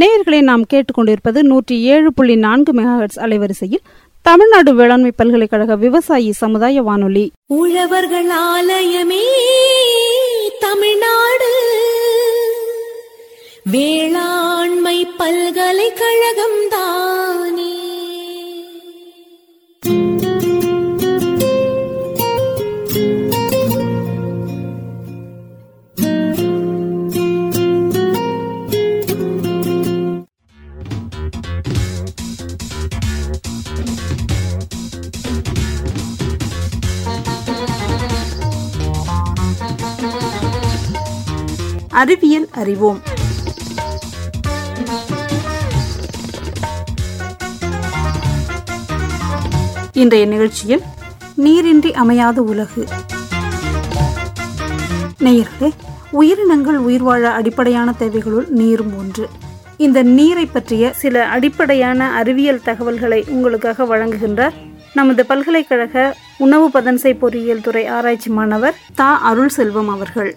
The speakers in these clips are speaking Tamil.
நேயர்களை நாம் கேட்டுக்கொண்டிருப்பது நூற்றி ஏழு புள்ளி நான்கு மெகாஹெட்ஸ் அலைவரிசையில் தமிழ்நாடு வேளாண்மை பல்கலைக்கழக விவசாயி சமுதாய வானொலி உழவர்கள் ஆலயமே தமிழ்நாடு வேளாண்மை பல்கலைக்கழகம் தானே அறிவியல் அறிவோம் இன்றைய நிகழ்ச்சியில் நீரின்றி அமையாத உலகு நேயர்களே உயிரினங்கள் உயிர் வாழ அடிப்படையான தேவைகளுள் நீரும் ஒன்று இந்த நீரை பற்றிய சில அடிப்படையான அறிவியல் தகவல்களை உங்களுக்காக வழங்குகின்றார் நமது பல்கலைக்கழக உணவு பதன்சை பொறியியல் துறை ஆராய்ச்சி மாணவர் தா அருள் செல்வம் அவர்கள்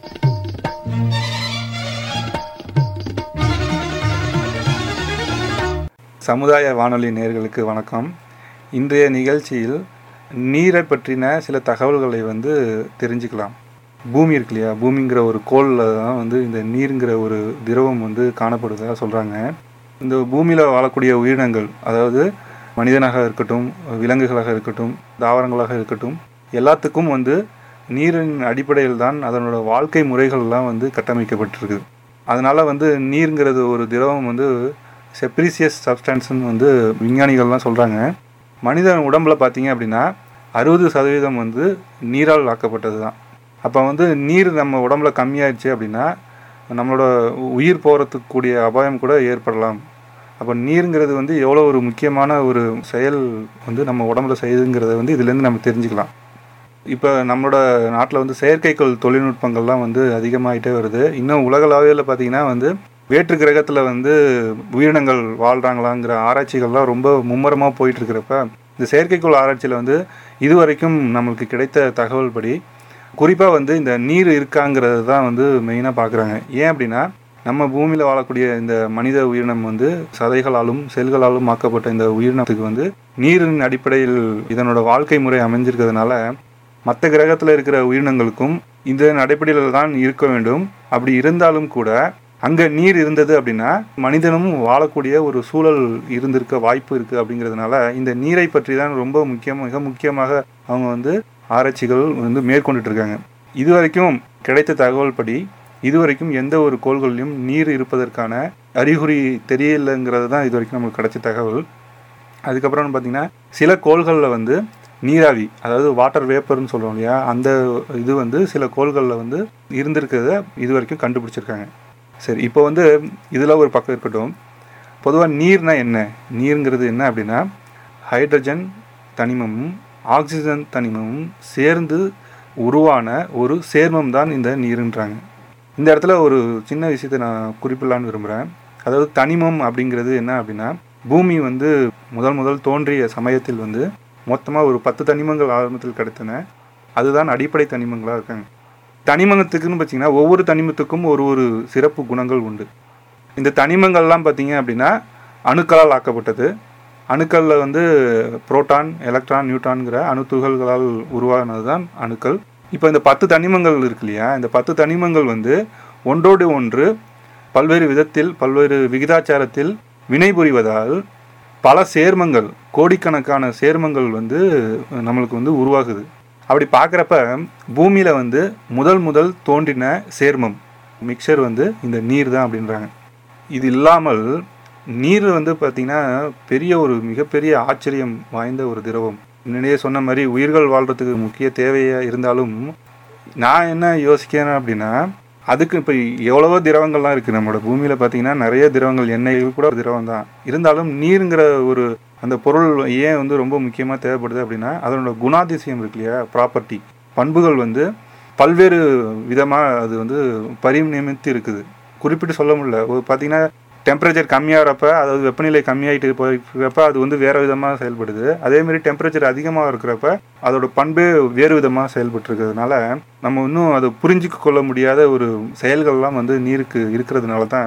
சமுதாய வானொலி நேர்களுக்கு வணக்கம் இன்றைய நிகழ்ச்சியில் நீரை பற்றின சில தகவல்களை வந்து தெரிஞ்சுக்கலாம் பூமி இருக்கு இல்லையா பூமிங்கிற ஒரு கோளில் தான் வந்து இந்த நீருங்கிற ஒரு திரவம் வந்து காணப்படுவதாக சொல்கிறாங்க இந்த பூமியில் வாழக்கூடிய உயிரினங்கள் அதாவது மனிதனாக இருக்கட்டும் விலங்குகளாக இருக்கட்டும் தாவரங்களாக இருக்கட்டும் எல்லாத்துக்கும் வந்து நீரின் அடிப்படையில் தான் அதனோட வாழ்க்கை முறைகள்லாம் வந்து கட்டமைக்கப்பட்டிருக்கு அதனால் வந்து நீருங்கிறது ஒரு திரவம் வந்து செப்ரிசியஸ் சப்ஸ்டன்ஸ்னு வந்து விஞ்ஞானிகள்லாம் சொல்கிறாங்க மனிதன் உடம்புல பார்த்தீங்க அப்படின்னா அறுபது சதவீதம் வந்து நீரால் ஆக்கப்பட்டது தான் அப்போ வந்து நீர் நம்ம உடம்புல கம்மியாயிடுச்சு அப்படின்னா நம்மளோட உயிர் போகிறதுக்கு கூடிய அபாயம் கூட ஏற்படலாம் அப்போ நீருங்கிறது வந்து எவ்வளோ ஒரு முக்கியமான ஒரு செயல் வந்து நம்ம உடம்புல செய்யுதுங்கிறத வந்து இதுலேருந்து நம்ம தெரிஞ்சுக்கலாம் இப்போ நம்மளோட நாட்டில் வந்து செயற்கைக்கோள் தொழில்நுட்பங்கள்லாம் வந்து அதிகமாகிட்டே வருது இன்னும் உலகளவில் பார்த்தீங்கன்னா வந்து வேற்று கிரகத்தில் வந்து உயிரினங்கள் வாழ்கிறாங்களாங்கிற ஆராய்ச்சிகள்லாம் ரொம்ப மும்முரமாக போயிட்டு இருக்கிறப்ப இந்த செயற்கைக்கோள் ஆராய்ச்சியில் வந்து இதுவரைக்கும் நம்மளுக்கு கிடைத்த தகவல் படி குறிப்பாக வந்து இந்த நீர் இருக்காங்கிறது தான் வந்து மெயினாக பார்க்குறாங்க ஏன் அப்படின்னா நம்ம பூமியில் வாழக்கூடிய இந்த மனித உயிரினம் வந்து சதைகளாலும் செல்களாலும் ஆக்கப்பட்ட இந்த உயிரினத்துக்கு வந்து நீரின் அடிப்படையில் இதனோட வாழ்க்கை முறை அமைஞ்சிருக்கிறதுனால மற்ற கிரகத்தில் இருக்கிற உயிரினங்களுக்கும் இந்த அடிப்படையில் தான் இருக்க வேண்டும் அப்படி இருந்தாலும் கூட அங்கே நீர் இருந்தது அப்படின்னா மனிதனும் வாழக்கூடிய ஒரு சூழல் இருந்திருக்க வாய்ப்பு இருக்குது அப்படிங்கிறதுனால இந்த நீரை பற்றி தான் ரொம்ப முக்கியம் மிக முக்கியமாக அவங்க வந்து ஆராய்ச்சிகள் வந்து மேற்கொண்டுட்டு இருக்காங்க இதுவரைக்கும் கிடைத்த தகவல் படி இதுவரைக்கும் எந்த ஒரு கோள்களிலும் நீர் இருப்பதற்கான அறிகுறி தெரியலைங்கிறது தான் இது வரைக்கும் நமக்கு கிடைச்ச தகவல் அதுக்கப்புறம் பார்த்தீங்கன்னா சில கோள்களில் வந்து நீராவி அதாவது வாட்டர் வேப்பர்னு சொல்லுவோம் இல்லையா அந்த இது வந்து சில கோள்களில் வந்து இருந்திருக்கிறத இது வரைக்கும் கண்டுபிடிச்சிருக்காங்க சரி இப்போ வந்து இதில் ஒரு பக்கம் இருக்கட்டும் பொதுவாக நீர்னா என்ன நீருங்கிறது என்ன அப்படின்னா ஹைட்ரஜன் தனிமமும் ஆக்சிஜன் தனிமமும் சேர்ந்து உருவான ஒரு சேர்மம் தான் இந்த நீருன்றாங்க இந்த இடத்துல ஒரு சின்ன விஷயத்தை நான் குறிப்பிடலான்னு விரும்புகிறேன் அதாவது தனிமம் அப்படிங்கிறது என்ன அப்படின்னா பூமி வந்து முதல் முதல் தோன்றிய சமயத்தில் வந்து மொத்தமாக ஒரு பத்து தனிமங்கள் ஆரம்பத்தில் கிடைத்தன அதுதான் அடிப்படை தனிமங்களாக இருக்காங்க தனிமங்கத்துக்குன்னு பார்த்தீங்கன்னா ஒவ்வொரு தனிமத்துக்கும் ஒரு ஒரு சிறப்பு குணங்கள் உண்டு இந்த தனிமங்கள்லாம் பார்த்தீங்க அப்படின்னா அணுக்களால் ஆக்கப்பட்டது அணுக்களில் வந்து புரோட்டான் எலக்ட்ரான் நியூட்ரான்கிற அணு துகள்களால் உருவானது தான் அணுக்கள் இப்போ இந்த பத்து தனிமங்கள் இருக்கு இல்லையா இந்த பத்து தனிமங்கள் வந்து ஒன்றோடு ஒன்று பல்வேறு விதத்தில் பல்வேறு விகிதாச்சாரத்தில் வினைபுரிவதால் பல சேர்மங்கள் கோடிக்கணக்கான சேர்மங்கள் வந்து நம்மளுக்கு வந்து உருவாகுது அப்படி பார்க்குறப்ப பூமியில் வந்து முதல் முதல் தோன்றின சேர்மம் மிக்சர் வந்து இந்த நீர் தான் அப்படின்றாங்க இது இல்லாமல் நீர் வந்து பார்த்திங்கன்னா பெரிய ஒரு மிகப்பெரிய ஆச்சரியம் வாய்ந்த ஒரு திரவம் முன்னாடியே சொன்ன மாதிரி உயிர்கள் வாழ்கிறதுக்கு முக்கிய தேவையாக இருந்தாலும் நான் என்ன யோசிக்கிறேன் அப்படின்னா அதுக்கு இப்போ எவ்வளவோ திரவங்கள்லாம் இருக்குது நம்மளோட பூமியில் பார்த்தீங்கன்னா நிறைய திரவங்கள் எண்ணெய் கூட ஒரு திரவம் தான் இருந்தாலும் நீருங்கிற ஒரு அந்த பொருள் ஏன் வந்து ரொம்ப முக்கியமாக தேவைப்படுது அப்படின்னா அதனோட குணாதிசயம் இருக்கு இல்லையா ப்ராப்பர்ட்டி பண்புகள் வந்து பல்வேறு விதமாக அது வந்து பரிநியமித்து இருக்குது குறிப்பிட்டு சொல்ல முடியல ஒரு பார்த்தீங்கன்னா டெம்பரேச்சர் கம்மியாகிறப்ப அதாவது வெப்பநிலை கம்மியாயிட்டு போயிருக்கிறப்ப அது வந்து வேறு விதமாக செயல்படுது அதேமாரி டெம்பரேச்சர் அதிகமாக இருக்கிறப்ப அதோட பண்பே வேறு விதமாக செயல்பட்டு இருக்கிறதுனால நம்ம இன்னும் அதை புரிஞ்சிக்க கொள்ள முடியாத ஒரு செயல்கள்லாம் வந்து நீருக்கு இருக்கிறதுனால தான்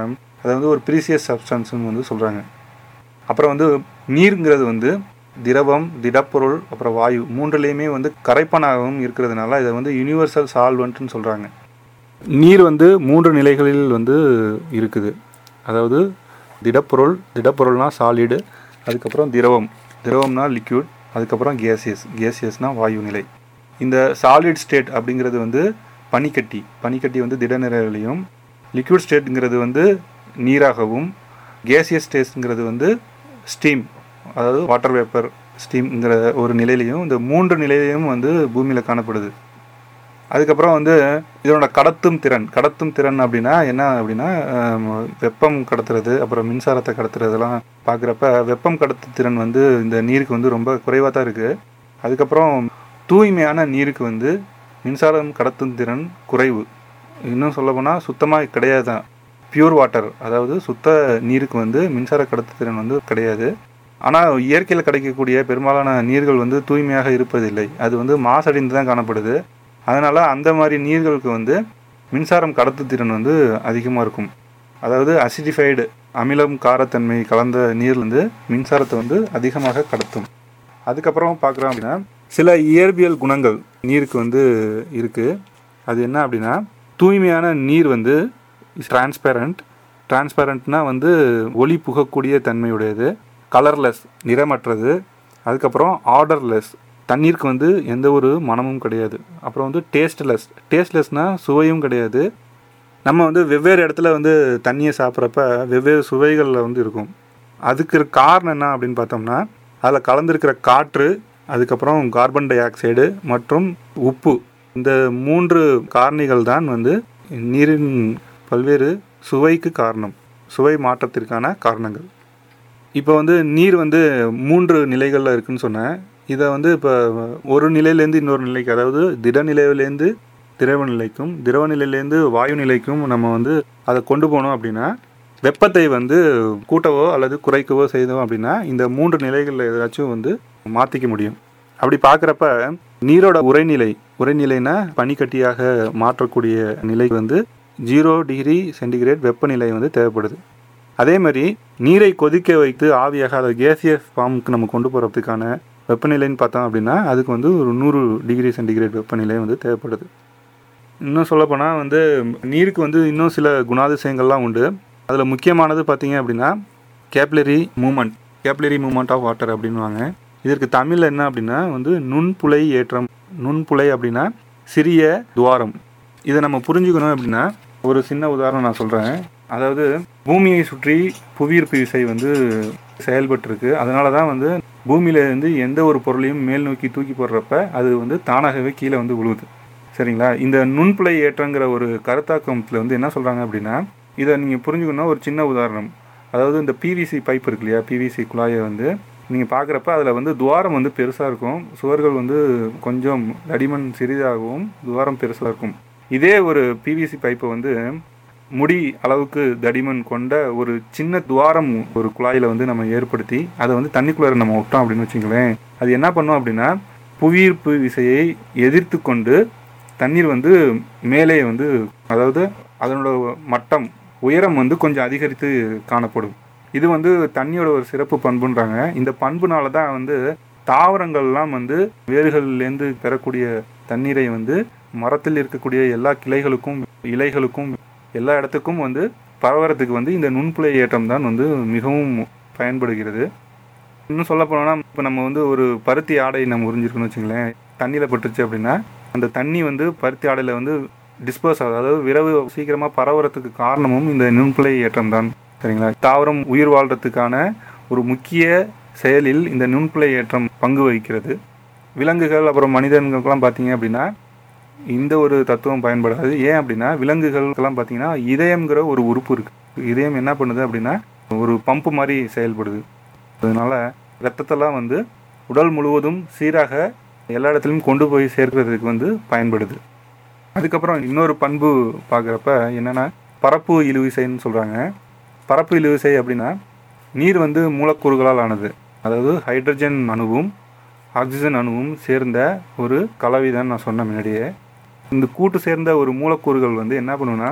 அதை வந்து ஒரு ப்ரீசியஸ் சப்ஸ்டன்ஸ்னு வந்து சொல்கிறாங்க அப்புறம் வந்து நீருங்கிறது வந்து திரவம் திடப்பொருள் அப்புறம் வாயு மூன்றுலேயுமே வந்து கரைப்பானாகவும் இருக்கிறதுனால இதை வந்து யுனிவர்சல் சால்வெண்ட்னு சொல்கிறாங்க நீர் வந்து மூன்று நிலைகளில் வந்து இருக்குது அதாவது திடப்பொருள் திடப்பொருள்னா சாலிடு அதுக்கப்புறம் திரவம் திரவம்னா லிக்யூட் அதுக்கப்புறம் கேசியஸ் கேசியஸ்னா வாயு நிலை இந்த சாலிட் ஸ்டேட் அப்படிங்கிறது வந்து பனிக்கட்டி பனிக்கட்டி வந்து திடநிலையிலையும் லிக்யூட் ஸ்டேட்டுங்கிறது வந்து நீராகவும் கேசியஸ் ஸ்டேட்ங்கிறது வந்து ஸ்டீம் அதாவது வாட்டர் வேப்பர் ஸ்டீம்ங்கிற ஒரு நிலையிலையும் இந்த மூன்று நிலையிலையும் வந்து பூமியில் காணப்படுது அதுக்கப்புறம் வந்து இதனோட கடத்தும் திறன் கடத்தும் திறன் அப்படின்னா என்ன அப்படின்னா ஆம், வெப்பம் கடத்துறது அப்புறம் மின்சாரத்தை கடத்துறதெல்லாம் பார்க்குறப்ப வெப்பம் கடத்து திறன் வந்து இந்த நீருக்கு வந்து ரொம்ப குறைவாக தான் இருக்குது அதுக்கப்புறம் தூய்மையான நீருக்கு வந்து மின்சாரம் கடத்தும் திறன் குறைவு இன்னும் சொல்லப்போனால் சுத்தமாக கிடையாது தான் பியூர் வாட்டர் அதாவது சுத்த நீருக்கு வந்து மின்சார கடத்து திறன் வந்து கிடையாது ஆனால் இயற்கையில் கிடைக்கக்கூடிய பெரும்பாலான நீர்கள் வந்து தூய்மையாக இருப்பதில்லை அது வந்து மாசடைந்து தான் காணப்படுது அதனால் அந்த மாதிரி நீர்களுக்கு வந்து மின்சாரம் கடத்துத்திறன் வந்து அதிகமாக இருக்கும் அதாவது அசிடிஃபைடு அமிலம் காரத்தன்மை கலந்த நீர் வந்து மின்சாரத்தை வந்து அதிகமாக கடத்தும் அதுக்கப்புறம் பார்க்குறோம் அப்படின்னா சில இயற்பியல் குணங்கள் நீருக்கு வந்து இருக்குது அது என்ன அப்படின்னா தூய்மையான நீர் வந்து டிரான்ஸ்பேரண்ட் டிரான்ஸ்பேரண்ட்னா வந்து ஒளி புகக்கூடிய தன்மையுடையது கலர்லெஸ் நிறமற்றது அதுக்கப்புறம் ஆர்டர்லெஸ் தண்ணீருக்கு வந்து எந்த ஒரு மனமும் கிடையாது அப்புறம் வந்து டேஸ்ட்லெஸ் டேஸ்ட்லெஸ்னால் சுவையும் கிடையாது நம்ம வந்து வெவ்வேறு இடத்துல வந்து தண்ணியை சாப்பிட்றப்ப வெவ்வேறு சுவைகளில் வந்து இருக்கும் அதுக்கு இருக்க காரணம் என்ன அப்படின்னு பார்த்தோம்னா அதில் கலந்துருக்கிற காற்று அதுக்கப்புறம் கார்பன் டை ஆக்சைடு மற்றும் உப்பு இந்த மூன்று காரணிகள் தான் வந்து நீரின் பல்வேறு சுவைக்கு காரணம் சுவை மாற்றத்திற்கான காரணங்கள் இப்போ வந்து நீர் வந்து மூன்று நிலைகளில் இருக்குன்னு சொன்னேன் இதை வந்து இப்போ ஒரு நிலையிலேருந்து இன்னொரு நிலைக்கு அதாவது திட நிலையிலேருந்து திரவ நிலைக்கும் திரவ நிலையிலேருந்து வாயு நிலைக்கும் நம்ம வந்து அதை கொண்டு போனோம் அப்படின்னா வெப்பத்தை வந்து கூட்டவோ அல்லது குறைக்கவோ செய்தோம் அப்படின்னா இந்த மூன்று நிலைகளில் ஏதாச்சும் வந்து மாற்றிக்க முடியும் அப்படி பார்க்குறப்ப நீரோட உறைநிலை உறைநிலைனா பனிக்கட்டியாக மாற்றக்கூடிய நிலை வந்து ஜீரோ டிகிரி சென்டிகிரேட் வெப்பநிலை வந்து தேவைப்படுது அதே மாதிரி நீரை கொதிக்க வைத்து ஆவியாக அதை கேசியஸ் ஃபார்முக்கு நம்ம கொண்டு போகிறதுக்கான வெப்பநிலைன்னு பார்த்தோம் அப்படின்னா அதுக்கு வந்து ஒரு நூறு டிகிரி சென்டிகிரேட் வெப்பநிலை வந்து தேவைப்படுது இன்னும் சொல்லப்போனால் வந்து நீருக்கு வந்து இன்னும் சில குணாதிசயங்கள்லாம் உண்டு அதில் முக்கியமானது பார்த்தீங்க அப்படின்னா capillary movement capillary movement of water அப்படின்வாங்க இதற்கு தமிழில் என்ன அப்படின்னா வந்து நுண்புலை ஏற்றம் நுண்புலை அப்படின்னா சிறிய துவாரம் இதை நம்ம புரிஞ்சுக்கணும் அப்படின்னா ஒரு சின்ன உதாரணம் நான் சொல்கிறேன் அதாவது பூமியை சுற்றி புவியீர்ப்பு விசை வந்து செயல்பட்டுருக்கு அதனால தான் வந்து பூமியிலேருந்து எந்த ஒரு பொருளையும் மேல் நோக்கி தூக்கி போடுறப்ப அது வந்து தானாகவே கீழே வந்து விழுவுது சரிங்களா இந்த நுண்புலை ஏற்றங்கிற ஒரு கருத்தாக்கத்தில் வந்து என்ன சொல்கிறாங்க அப்படின்னா இதை நீங்கள் புரிஞ்சுக்கணும் ஒரு சின்ன உதாரணம் அதாவது இந்த பிவிசி பைப் இருக்கு இல்லையா பிவிசி குழாயை வந்து நீங்கள் பார்க்குறப்ப அதில் வந்து துவாரம் வந்து பெருசாக இருக்கும் சுவர்கள் வந்து கொஞ்சம் தடிமன் சிறிதாகவும் துவாரம் பெருசாக இருக்கும் இதே ஒரு பிவிசி பைப்பை வந்து முடி அளவுக்கு தடிமன் கொண்ட ஒரு சின்ன துவாரம் ஒரு குழாயில் வந்து நம்ம ஏற்படுத்தி அதை வந்து தண்ணிக்குள்ளார நம்ம விட்டோம் அப்படின்னு வச்சுங்களேன் அது என்ன பண்ணும் அப்படின்னா புவியீர்ப்பு விசையை எதிர்த்து கொண்டு தண்ணீர் வந்து மேலே வந்து அதாவது அதனோட மட்டம் உயரம் வந்து கொஞ்சம் அதிகரித்து காணப்படும் இது வந்து தண்ணியோட ஒரு சிறப்பு பண்புன்றாங்க இந்த பண்புனால தான் வந்து தாவரங்கள்லாம் வந்து வேர்கள்லேருந்து பெறக்கூடிய தண்ணீரை வந்து மரத்தில் இருக்கக்கூடிய எல்லா கிளைகளுக்கும் இலைகளுக்கும் எல்லா இடத்துக்கும் வந்து பரவறதுக்கு வந்து இந்த நுண்புலை ஏற்றம் தான் வந்து மிகவும் பயன்படுகிறது இன்னும் சொல்ல போனோம்னா இப்போ நம்ம வந்து ஒரு பருத்தி ஆடை நம்ம உறிஞ்சிருக்கோம்னு வச்சுங்களேன் தண்ணியில் பட்டுருச்சு அப்படின்னா அந்த தண்ணி வந்து பருத்தி ஆடையில் வந்து டிஸ்போஸ் ஆகுது அதாவது விரவு சீக்கிரமாக பரவுறதுக்கு காரணமும் இந்த நுண்புலை ஏற்றம் தான் சரிங்களா தாவரம் உயிர் வாழ்கிறதுக்கான ஒரு முக்கிய செயலில் இந்த நுண்புலை ஏற்றம் பங்கு வகிக்கிறது விலங்குகள் அப்புறம் மனிதர்களுக்கெல்லாம் பார்த்தீங்க அப்படின்னா இந்த ஒரு தத்துவம் பயன்படாது ஏன் அப்படின்னா விலங்குகளுக்கெல்லாம் பார்த்தீங்கன்னா இதயம்ங்கிற ஒரு உறுப்பு இருக்குது இதயம் என்ன பண்ணுது அப்படின்னா ஒரு பம்பு மாதிரி செயல்படுது அதனால ரத்தத்தெல்லாம் வந்து உடல் முழுவதும் சீராக எல்லா இடத்துலையும் கொண்டு போய் சேர்க்கிறதுக்கு வந்து பயன்படுது அதுக்கப்புறம் இன்னொரு பண்பு பார்க்குறப்ப என்னென்னா பரப்பு இழுவிசைன்னு சொல்கிறாங்க பரப்பு இழுவிசை அப்படின்னா நீர் வந்து மூலக்கூறுகளால் ஆனது அதாவது ஹைட்ரஜன் அணுவும் ஆக்சிஜன் அணுவும் சேர்ந்த ஒரு கலவை தான் நான் சொன்ன முன்னாடியே இந்த கூட்டு சேர்ந்த ஒரு மூலக்கூறுகள் வந்து என்ன பண்ணுன்னா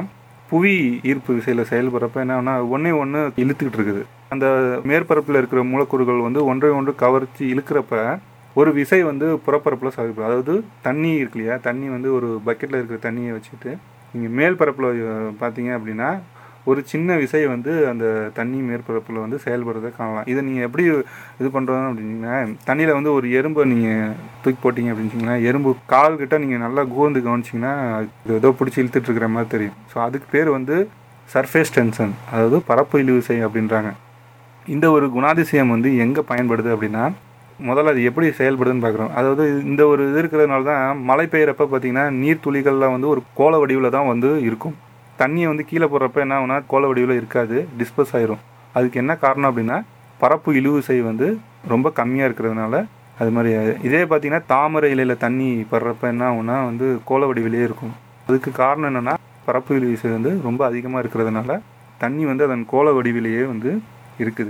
புவி ஈர்ப்பு விசையில் செயல்படுறப்ப என்னன்னா ஒன்றே ஒன்று இழுத்துக்கிட்டு இருக்குது அந்த மேற்பரப்பில் இருக்கிற மூலக்கூறுகள் வந்து ஒன்றை ஒன்று கவர்ச்சி இழுக்கிறப்ப ஒரு விசை வந்து புறப்பரப்பில் செயல்படும் அதாவது தண்ணி இருக்கு இல்லையா தண்ணி வந்து ஒரு பக்கெட்டில் இருக்கிற தண்ணியை வச்சுட்டு நீங்கள் மேல் பரப்பில் பார்த்தீங்க அப்படின்னா ஒரு சின்ன விசை வந்து அந்த தண்ணி மேற்பரப்பில் வந்து செயல்படுறதை காணலாம் இதை நீங்கள் எப்படி இது பண்ணுறோம் அப்படின்னா தண்ணியில் வந்து ஒரு எறும்பை நீங்கள் தூக்கி போட்டீங்க அப்படின்னு வச்சிங்களேன் எறும்பு கால் கிட்ட நீங்கள் நல்லா கூர்ந்து கவனிச்சிங்கன்னா இது ஏதோ பிடிச்சி இழுத்துட்டு இருக்கிற மாதிரி தெரியும் ஸோ அதுக்கு பேர் வந்து சர்ஃபேஸ் டென்ஷன் அதாவது பரப்பு இழு விசை அப்படின்றாங்க இந்த ஒரு குணாதிசயம் வந்து எங்கே பயன்படுது அப்படின்னா முதல்ல அது எப்படி செயல்படுதுன்னு பார்க்குறோம் அதாவது இந்த ஒரு இது இருக்கிறதுனால தான் மழை பெய்யறப்ப பார்த்தீங்கன்னா நீர் துளிகள்லாம் வந்து ஒரு கோல வடிவில் தான் வந்து இருக்கும் தண்ணியை வந்து கீழே போடுறப்ப என்ன ஆகுனா கோல வடிவில் இருக்காது டிஸ்பர்ஸ் ஆயிரும் அதுக்கு என்ன காரணம் அப்படின்னா பரப்பு இழுவிசை வந்து ரொம்ப கம்மியாக இருக்கிறதுனால அது மாதிரி ஆகுது. இதே பார்த்தீங்கன்னா தாமரை இலையில் தண்ணி படுறப்ப என்ன ஆகுனா வந்து கோல வடிவிலே இருக்கும் அதுக்கு காரணம் என்னென்னா பரப்பு இழுவிசை வந்து ரொம்ப அதிகமாக இருக்கிறதுனால தண்ணி வந்து அதன் கோல வடிவிலேயே வந்து இருக்குது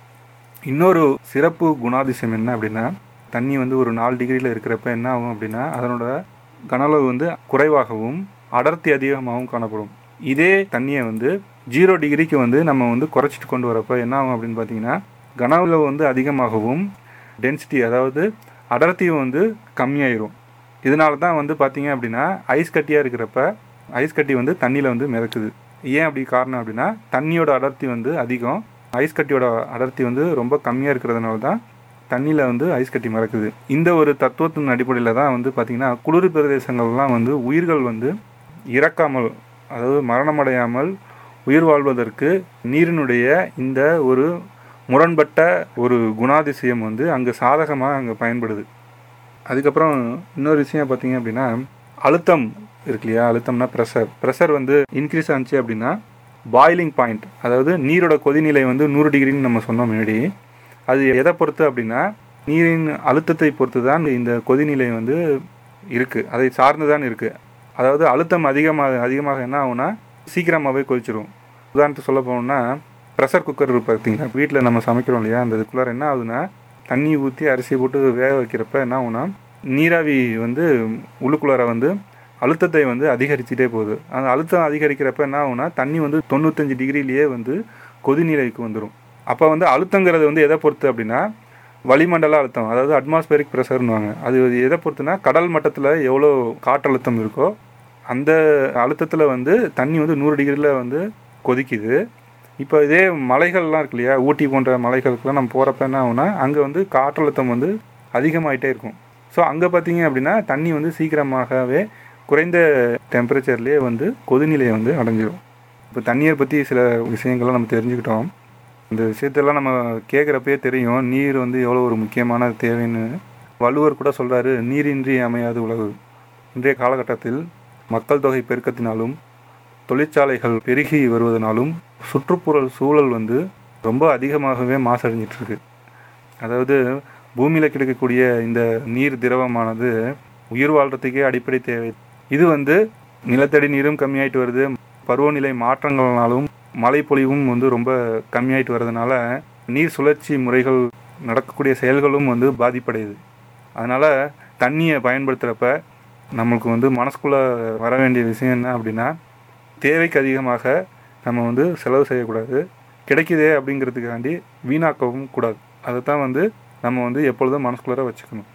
இன்னொரு சிறப்பு குணாதிசயம் என்ன அப்படின்னா தண்ணி வந்து ஒரு நாலு டிகிரியில் இருக்கிறப்ப என்ன ஆகும் அப்படின்னா அதனோட கனளவு வந்து குறைவாகவும் அடர்த்தி அதிகமாகவும் காணப்படும் இதே தண்ணியை வந்து ஜீரோ டிகிரிக்கு வந்து நம்ம வந்து குறைச்சிட்டு கொண்டு வரப்ப என்ன ஆகும் அப்படின்னு பார்த்தீங்கன்னா கனளவு வந்து அதிகமாகவும் டென்சிட்டி அதாவது அடர்த்தியும் வந்து கம்மியாயிரும் இதனால தான் வந்து பார்த்தீங்க அப்படின்னா ஐஸ் கட்டியாக இருக்கிறப்ப ஐஸ் கட்டி வந்து தண்ணியில் வந்து மிதக்குது ஏன் அப்படி காரணம் அப்படின்னா தண்ணியோட அடர்த்தி வந்து அதிகம் ஐஸ் கட்டியோட அடர்த்தி வந்து ரொம்ப கம்மியாக இருக்கிறதுனால தான் தண்ணியில் வந்து ஐஸ் கட்டி மறக்குது இந்த ஒரு தத்துவத்தின் அடிப்படையில் தான் வந்து பார்த்திங்கன்னா குளிர் பிரதேசங்கள்லாம் வந்து உயிர்கள் வந்து இறக்காமல் அதாவது மரணமடையாமல் உயிர் வாழ்வதற்கு நீரினுடைய இந்த ஒரு முரண்பட்ட ஒரு குணாதிசயம் வந்து அங்கே சாதகமாக அங்கே பயன்படுது அதுக்கப்புறம் இன்னொரு விஷயம் பார்த்தீங்க அப்படின்னா அழுத்தம் இருக்கு இல்லையா அழுத்தம்னா ப்ரெஷர் ப்ரெஷர் வந்து இன்க்ரீஸ் ஆச்சு அப்படின்னா பாயிலிங் பாயிண்ட் அதாவது நீரோட கொதிநிலை வந்து நூறு டிகிரின்னு நம்ம சொன்னோம் முன்னாடி அது எதை பொறுத்து அப்படின்னா நீரின் அழுத்தத்தை பொறுத்து தான் இந்த கொதிநிலை வந்து இருக்குது அதை சார்ந்து தான் இருக்குது அதாவது அழுத்தம் அதிகமாக அதிகமாக என்ன ஆகும்னா சீக்கிரமாகவே கொதிச்சிரும் உதாரணத்துக்கு சொல்ல போனோம்னா ப்ரெஷர் குக்கர் பார்த்தீங்களா வீட்டில் நம்ம சமைக்கிறோம் இல்லையா அந்த இதுக்குள்ளார என்ன ஆகுதுன்னா தண்ணி ஊற்றி அரிசி போட்டு வேக வைக்கிறப்ப என்ன ஆகும்னா நீராவி வந்து உள்ளுக்குள்ளார வந்து அழுத்தத்தை வந்து அதிகரிச்சுட்டே போகுது அந்த அழுத்தம் அதிகரிக்கிறப்ப என்ன ஆகும்னா தண்ணி வந்து தொண்ணூத்தஞ்சு டிகிரிலேயே வந்து கொதிநிலைக்கு வந்துடும் அப்போ வந்து அழுத்தங்கிறது வந்து எதை பொறுத்து அப்படின்னா வளிமண்டல அழுத்தம் அதாவது அட்மாஸ்பரிக் ப்ரெஷர்னுவாங்க அது எதை பொறுத்துனா கடல் மட்டத்தில் எவ்வளோ காற்றழுத்தம் இருக்கோ அந்த அழுத்தத்தில் வந்து தண்ணி வந்து நூறு டிகிரியில் வந்து கொதிக்குது இப்போ இதே மலைகள்லாம் இருக்கு இல்லையா ஊட்டி போன்ற மலைகளுக்குலாம் நம்ம போகிறப்ப என்ன ஆகும்னா அங்கே வந்து காற்றழுத்தம் வந்து அதிகமாயிட்டே இருக்கும் ஸோ அங்கே பார்த்தீங்க அப்படின்னா தண்ணி வந்து சீக்கிரமாகவே குறைந்த டெம்பரேச்சர்லேயே வந்து கொதிநிலையை வந்து அடைஞ்சிரும் இப்போ தண்ணீரை பற்றி சில விஷயங்கள்லாம் நம்ம தெரிஞ்சுக்கிட்டோம் இந்த விஷயத்தெல்லாம் நம்ம கேட்குறப்பே தெரியும் நீர் வந்து எவ்வளோ ஒரு முக்கியமான தேவைன்னு வள்ளுவர் கூட சொல்கிறாரு நீரின்றி அமையாது உலகு இன்றைய காலகட்டத்தில் மக்கள் தொகை பெருக்கத்தினாலும் தொழிற்சாலைகள் பெருகி வருவதனாலும் சுற்றுப்புற சூழல் வந்து ரொம்ப அதிகமாகவே மாசடைஞ்சிட்டு இருக்கு அதாவது பூமியில் கிடைக்கக்கூடிய இந்த நீர் திரவமானது உயிர் வாழ்றதுக்கே அடிப்படை தேவை இது வந்து நிலத்தடி நீரும் கம்மியாயிட்டு வருது பருவநிலை மாற்றங்கள்னாலும் மழைப்பொழிவும் வந்து ரொம்ப கம்மியாயிட்டு வர்றதுனால நீர் சுழற்சி முறைகள் நடக்கக்கூடிய செயல்களும் வந்து பாதிப்படையுது அதனால் தண்ணியை பயன்படுத்துகிறப்ப நம்மளுக்கு வந்து மனசுக்குள்ளே வர வேண்டிய விஷயம் என்ன அப்படின்னா தேவைக்கு அதிகமாக நம்ம வந்து செலவு செய்யக்கூடாது கிடைக்குதே அப்படிங்கிறதுக்காண்டி வீணாக்கவும் கூடாது அதை தான் வந்து நம்ம வந்து எப்பொழுதும் மனசுக்குள்ளார வச்சுக்கணும்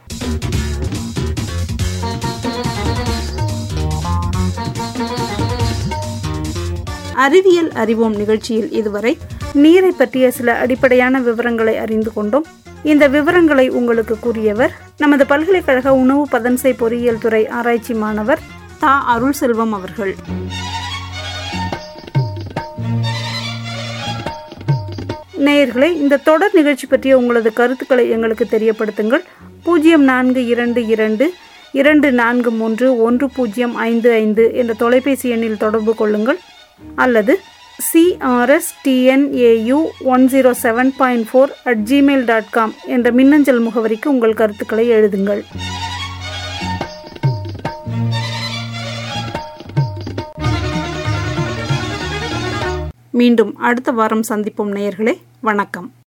அறிவியல் அறிவோம் நிகழ்ச்சியில் இதுவரை நீரை பற்றிய சில அடிப்படையான விவரங்களை அறிந்து கொண்டோம் இந்த விவரங்களை உங்களுக்கு கூறியவர் நமது பல்கலைக்கழக உணவு பதன்சை பொறியியல் துறை ஆராய்ச்சி மாணவர் தா அருள் செல்வம் அவர்கள் நேயர்களே இந்த தொடர் நிகழ்ச்சி பற்றிய உங்களது கருத்துக்களை எங்களுக்கு தெரியப்படுத்துங்கள் பூஜ்ஜியம் நான்கு இரண்டு இரண்டு இரண்டு நான்கு மூன்று ஒன்று பூஜ்ஜியம் ஐந்து ஐந்து என்ற தொலைபேசி எண்ணில் தொடர்பு கொள்ளுங்கள் அல்லது CRS TNAU one zero seven point four at Gmail dot com என்ற மின்னஞ்சல் முகவரிக்கு உங்கள் கருத்துக்களை எழுதுங்கள் மீண்டும் அடுத்த வாரம் சந்திப்போம் நேயர்களே வணக்கம்